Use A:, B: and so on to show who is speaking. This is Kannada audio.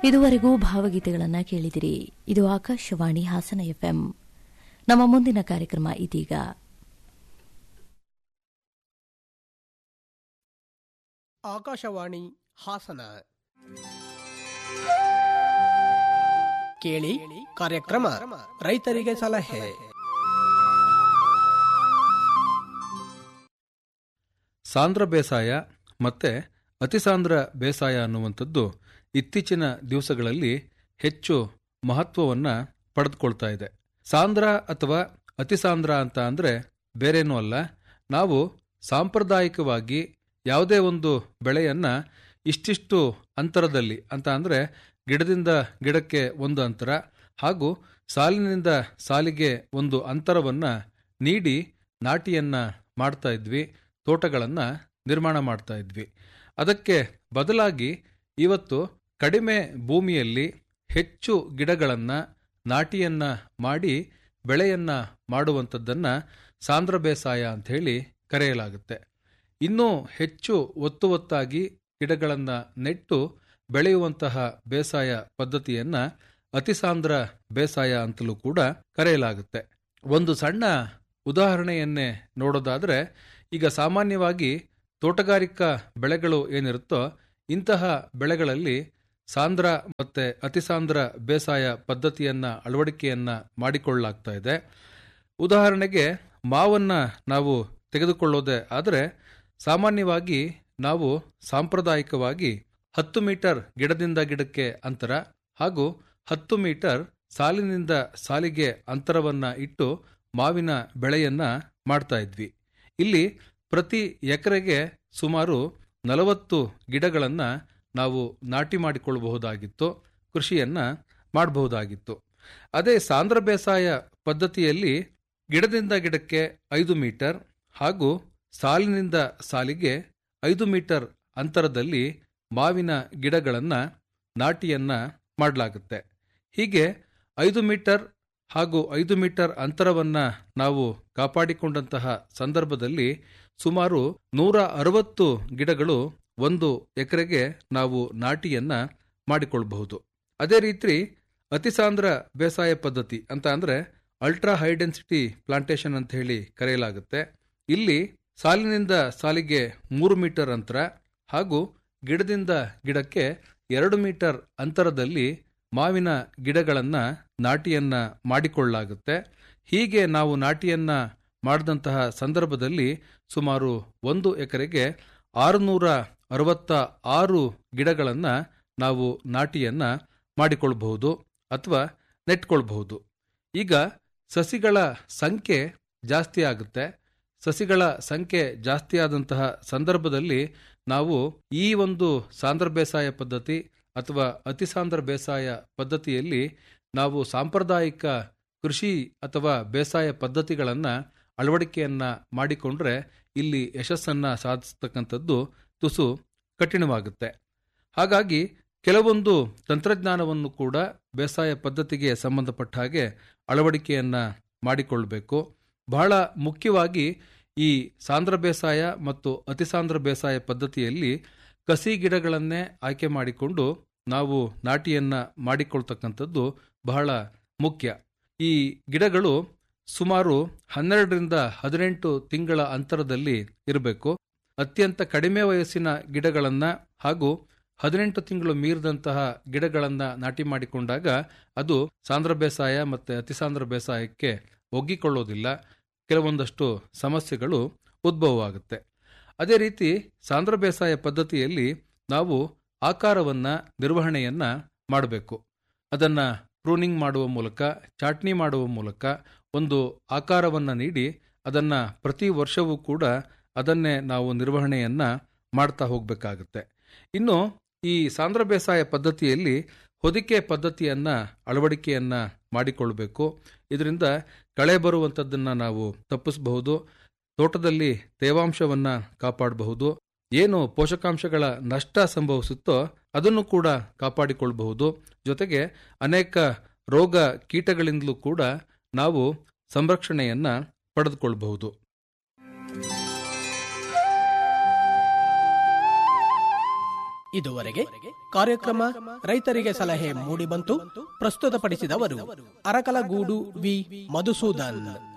A: ಇದುವರೆಗೂ ಭಾವಗೀತೆಗಳನ್ನು ಕೇಳಿದಿರಿ ಇದು ಆಕಾಶವಾಣಿ ಹಾಸನ ಎಫ್ಎಂ ನಮ್ಮ ಮುಂದಿನ ಕಾರ್ಯಕ್ರಮ ಇದೀಗ
B: ಆಕಾಶವಾಣಿ ಹಾಸನ ಕೇಳಿ ಕಾರ್ಯಕ್ರಮ ರೈತರಿಗೆ ಸಲಹೆ
C: ಸಾಂದ್ರ ಬೇಸಾಯ ಮತ್ತೆ ಅತಿಸಾಂದ್ರ ಬೇಸಾಯ ಅನ್ನುವಂಥದ್ದು ಇತ್ತೀಚಿನ ದಿವಸಗಳಲ್ಲಿ ಹೆಚ್ಚು ಮಹತ್ವವನ್ನು ಪಡೆದುಕೊಳ್ತಾ ಇದೆ ಸಾಂದ್ರ ಅಥವಾ ಅತಿಸಾಂದ್ರ ಅಂತ ಅಂದರೆ ಬೇರೇನೂ ಅಲ್ಲ ನಾವು ಸಾಂಪ್ರದಾಯಿಕವಾಗಿ ಯಾವುದೇ ಒಂದು ಬೆಳೆಯನ್ನು ಇಷ್ಟಿಷ್ಟು ಅಂತರದಲ್ಲಿ ಅಂತ ಅಂದರೆ ಗಿಡದಿಂದ ಗಿಡಕ್ಕೆ ಒಂದು ಅಂತರ ಹಾಗೂ ಸಾಲಿನಿಂದ ಸಾಲಿಗೆ ಒಂದು ಅಂತರವನ್ನು ನೀಡಿ ನಾಟಿಯನ್ನು ಮಾಡ್ತಾ ಇದ್ವಿ ತೋಟಗಳನ್ನು ನಿರ್ಮಾಣ ಮಾಡ್ತಾ ಇದ್ವಿ ಅದಕ್ಕೆ ಬದಲಾಗಿ ಇವತ್ತು ಕಡಿಮೆ ಭೂಮಿಯಲ್ಲಿ ಹೆಚ್ಚು ಗಿಡಗಳನ್ನು ನಾಟಿಯನ್ನು ಮಾಡಿ ಬೆಳೆಯನ್ನು ಮಾಡುವಂಥದ್ದನ್ನು ಸಾಂದ್ರ ಬೇಸಾಯ ಅಂಥೇಳಿ ಕರೆಯಲಾಗುತ್ತೆ ಇನ್ನೂ ಹೆಚ್ಚು ಒತ್ತು ಒತ್ತಾಗಿ ಗಿಡಗಳನ್ನು ನೆಟ್ಟು ಬೆಳೆಯುವಂತಹ ಬೇಸಾಯ ಪದ್ಧತಿಯನ್ನು ಅತಿಸಾಂದ್ರ ಬೇಸಾಯ ಅಂತಲೂ ಕೂಡ ಕರೆಯಲಾಗುತ್ತೆ ಒಂದು ಸಣ್ಣ ಉದಾಹರಣೆಯನ್ನೇ ನೋಡೋದಾದರೆ ಈಗ ಸಾಮಾನ್ಯವಾಗಿ ತೋಟಗಾರಿಕಾ ಬೆಳೆಗಳು ಏನಿರುತ್ತೋ ಇಂತಹ ಬೆಳೆಗಳಲ್ಲಿ ಸಾಂದ್ರ ಮತ್ತು ಅತಿಸಾಂದ್ರ ಬೇಸಾಯ ಪದ್ಧತಿಯನ್ನು ಅಳವಡಿಕೆಯನ್ನು ಮಾಡಿಕೊಳ್ಳಲಾಗ್ತಾ ಇದೆ ಉದಾಹರಣೆಗೆ ಮಾವನ್ನು ನಾವು ತೆಗೆದುಕೊಳ್ಳೋದೇ ಆದರೆ ಸಾಮಾನ್ಯವಾಗಿ ನಾವು ಸಾಂಪ್ರದಾಯಿಕವಾಗಿ ಹತ್ತು ಮೀಟರ್ ಗಿಡದಿಂದ ಗಿಡಕ್ಕೆ ಅಂತರ ಹಾಗೂ ಹತ್ತು ಮೀಟರ್ ಸಾಲಿನಿಂದ ಸಾಲಿಗೆ ಅಂತರವನ್ನು ಇಟ್ಟು ಮಾವಿನ ಬೆಳೆಯನ್ನು ಮಾಡ್ತಾ ಇದ್ವಿ ಇಲ್ಲಿ ಪ್ರತಿ ಎಕರೆಗೆ ಸುಮಾರು ನಲವತ್ತು ಗಿಡಗಳನ್ನು ನಾವು ನಾಟಿ ಮಾಡಿಕೊಳ್ಳಬಹುದಾಗಿತ್ತು ಕೃಷಿಯನ್ನು ಮಾಡಬಹುದಾಗಿತ್ತು ಅದೇ ಸಾಂದ್ರ ಬೇಸಾಯ ಪದ್ಧತಿಯಲ್ಲಿ ಗಿಡದಿಂದ ಗಿಡಕ್ಕೆ ಐದು ಮೀಟರ್ ಹಾಗೂ ಸಾಲಿನಿಂದ ಸಾಲಿಗೆ ಐದು ಮೀಟರ್ ಅಂತರದಲ್ಲಿ ಮಾವಿನ ಗಿಡಗಳನ್ನು ನಾಟಿಯನ್ನು ಮಾಡಲಾಗುತ್ತೆ ಹೀಗೆ ಐದು ಮೀಟರ್ ಹಾಗೂ ಐದು ಮೀಟರ್ ಅಂತರವನ್ನು ನಾವು ಕಾಪಾಡಿಕೊಂಡಂತಹ ಸಂದರ್ಭದಲ್ಲಿ ಸುಮಾರು ನೂರ ಅರವತ್ತು ಗಿಡಗಳು ಒಂದು ಎಕರೆಗೆ ನಾವು ನಾಟಿಯನ್ನು ಮಾಡಿಕೊಳ್ಳಬಹುದು ಅದೇ ರೀತಿ ಅತಿಸಾಂದ್ರ ಬೇಸಾಯ ಪದ್ಧತಿ ಅಂತ ಅಂದರೆ ಅಲ್ಟ್ರಾ ಹೈ ಡೆನ್ಸಿಟಿ ಪ್ಲಾಂಟೇಶನ್ ಅಂತ ಹೇಳಿ ಕರೆಯಲಾಗುತ್ತೆ ಇಲ್ಲಿ ಸಾಲಿನಿಂದ ಸಾಲಿಗೆ ಮೂರು ಮೀಟರ್ ಅಂತರ ಹಾಗೂ ಗಿಡದಿಂದ ಗಿಡಕ್ಕೆ ಎರಡು ಮೀಟರ್ ಅಂತರದಲ್ಲಿ ಮಾವಿನ ಗಿಡಗಳನ್ನು ನಾಟಿಯನ್ನ ಮಾಡಿಕೊಳ್ಳಲಾಗುತ್ತೆ ಹೀಗೆ ನಾವು ನಾಟಿಯನ್ನ ಮಾಡಿದಂತಹ ಸಂದರ್ಭದಲ್ಲಿ ಸುಮಾರು ಒಂದು ಎಕರೆಗೆ ಆರುನೂರ ಅರವತ್ತ ಆರು ಗಿಡಗಳನ್ನು ನಾವು ನಾಟಿಯನ್ನ ಮಾಡಿಕೊಳ್ಬಹುದು ಅಥವಾ ನೆಟ್ಕೊಳ್ಬಹುದು ಈಗ ಸಸಿಗಳ ಸಂಖ್ಯೆ ಜಾಸ್ತಿ ಆಗುತ್ತೆ ಸಸಿಗಳ ಸಂಖ್ಯೆ ಜಾಸ್ತಿ ಆದಂತಹ ಸಂದರ್ಭದಲ್ಲಿ ನಾವು ಈ ಒಂದು ಸಾಂದ್ರ ಬೇಸಾಯ ಪದ್ಧತಿ ಅಥವಾ ಅತಿಸಾಂದ್ರ ಬೇಸಾಯ ಪದ್ಧತಿಯಲ್ಲಿ ನಾವು ಸಾಂಪ್ರದಾಯಿಕ ಕೃಷಿ ಅಥವಾ ಬೇಸಾಯ ಪದ್ಧತಿಗಳನ್ನು ಅಳವಡಿಕೆಯನ್ನ ಮಾಡಿಕೊಂಡ್ರೆ ಇಲ್ಲಿ ಯಶಸ್ಸನ್ನ ಸಾಧಿಸ್ತಕ್ಕಂಥದ್ದು ತುಸು ಕಠಿಣವಾಗುತ್ತೆ ಹಾಗಾಗಿ ಕೆಲವೊಂದು ತಂತ್ರಜ್ಞಾನವನ್ನು ಕೂಡ ಬೇಸಾಯ ಪದ್ಧತಿಗೆ ಸಂಬಂಧಪಟ್ಟ ಹಾಗೆ ಅಳವಡಿಕೆಯನ್ನ ಮಾಡಿಕೊಳ್ಬೇಕು ಬಹಳ ಮುಖ್ಯವಾಗಿ ಈ ಸಾಂದ್ರ ಬೇಸಾಯ ಮತ್ತು ಅತಿಸಾಂದ್ರ ಬೇಸಾಯ ಪದ್ಧತಿಯಲ್ಲಿ ಕಸಿ ಗಿಡಗಳನ್ನೇ ಆಯ್ಕೆ ಮಾಡಿಕೊಂಡು ನಾವು ನಾಟಿಯನ್ನ ಮಾಡಿಕೊಳ್ತಕ್ಕಂಥದ್ದು ಬಹಳ ಮುಖ್ಯ ಈ ಗಿಡಗಳು ಸುಮಾರು ಹನ್ನೆರಡರಿಂದ ಹದಿನೆಂಟು ತಿಂಗಳ ಅಂತರದಲ್ಲಿ ಇರಬೇಕು ಅತ್ಯಂತ ಕಡಿಮೆ ವಯಸ್ಸಿನ ಗಿಡಗಳನ್ನು ಹಾಗೂ ಹದಿನೆಂಟು ತಿಂಗಳು ಮೀರಿದಂತಹ ಗಿಡಗಳನ್ನ ನಾಟಿ ಮಾಡಿಕೊಂಡಾಗ ಅದು ಸಾಂದ್ರ ಬೇಸಾಯ ಮತ್ತು ಅತಿಸಾಂದ್ರ ಬೇಸಾಯಕ್ಕೆ ಒಗ್ಗಿಕೊಳ್ಳೋದಿಲ್ಲ ಕೆಲವೊಂದಷ್ಟು ಸಮಸ್ಯೆಗಳು ಉದ್ಭವವಾಗುತ್ತೆ ಅದೇ ರೀತಿ ಸಾಂದ್ರ ಬೇಸಾಯ ಪದ್ಧತಿಯಲ್ಲಿ ನಾವು ಆಕಾರವನ್ನ ನಿರ್ವಹಣೆಯನ್ನ ಮಾಡಬೇಕು ಅದನ್ನ ಪ್ರೂನಿಂಗ್ ಮಾಡುವ ಮೂಲಕ ಚಾಟ್ನಿ ಮಾಡುವ ಮೂಲಕ ಒಂದು ಆಕಾರವನ್ನ ನೀಡಿ ಅದನ್ನ ಪ್ರತಿ ವರ್ಷವೂ ಕೂಡ ಅದನ್ನೇ ನಾವು ನಿರ್ವಹಣೆಯನ್ನ ಮಾಡ್ತಾ ಹೋಗಬೇಕಾಗುತ್ತೆ ಇನ್ನು ಈ ಸಾಂದ್ರ ಬೇಸಾಯ ಪದ್ಧತಿಯಲ್ಲಿ ಹೊದಿಕೆ ಪದ್ಧತಿಯನ್ನ ಅಳವಡಿಕೆಯನ್ನ ಮಾಡಿಕೊಳ್ಬೇಕು ಇದರಿಂದ ಕಳೆ ಬರುವಂಥದ್ದನ್ನ ನಾವು ತಪ್ಪಿಸಬಹುದು ತೋಟದಲ್ಲಿ ತೇವಾಂಶವನ್ನ ಕಾಪಾಡಬಹುದು ಏನು ಪೋಷಕಾಂಶಗಳ ನಷ್ಟ ಸಂಭವಿಸುತ್ತೋ ಅದನ್ನು ಕೂಡ ಕಾಪಾಡಿಕೊಳ್ಳಬಹುದು ಜೊತೆಗೆ ಅನೇಕ ರೋಗ ಕೀಟಗಳಿಂದಲೂ ಕೂಡ ನಾವು ಸಂರಕ್ಷಣೆಯನ್ನ ಪಡೆದುಕೊಳ್ಳಬಹುದು
B: ಇದುವರೆಗೆ ಕಾರ್ಯಕ್ರಮ ರೈತರಿಗೆ ಸಲಹೆ ಮೂಡಿಬಂತು ಪ್ರಸ್ತುತಪಡಿಸಿದವರು ಅರಕಲಗೂಡು ವಿ ಮಧುಸೂದನ್